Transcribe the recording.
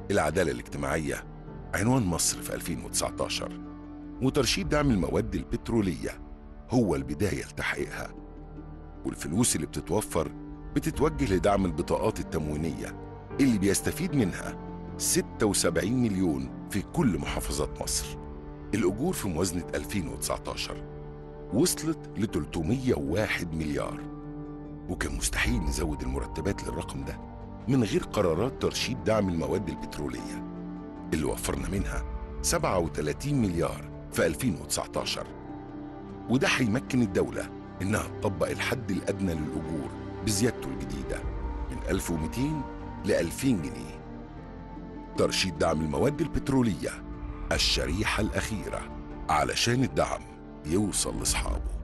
العدالة الاجتماعية عنوان مصر في 2019 وترشيد دعم المواد البترولية هو البداية لتحقيقها والفلوس اللي بتتوفر بتتوجه لدعم البطاقات التموينية اللي بيستفيد منها 76 مليون في كل محافظات مصر الأجور في موازنة 2019 وصلت ل 301 مليار وكان مستحيل نزود المرتبات للرقم ده من غير قرارات ترشيد دعم المواد البترولية اللي وفرنا منها 37 مليار في 2019 وده هيمكن الدولة إنها تطبق الحد الأدنى للأجور بزيادته الجديدة من 1200 ل 2000 جنيه ترشيد دعم المواد البترولية الشريحة الأخيرة علشان الدعم يوصل لأصحابه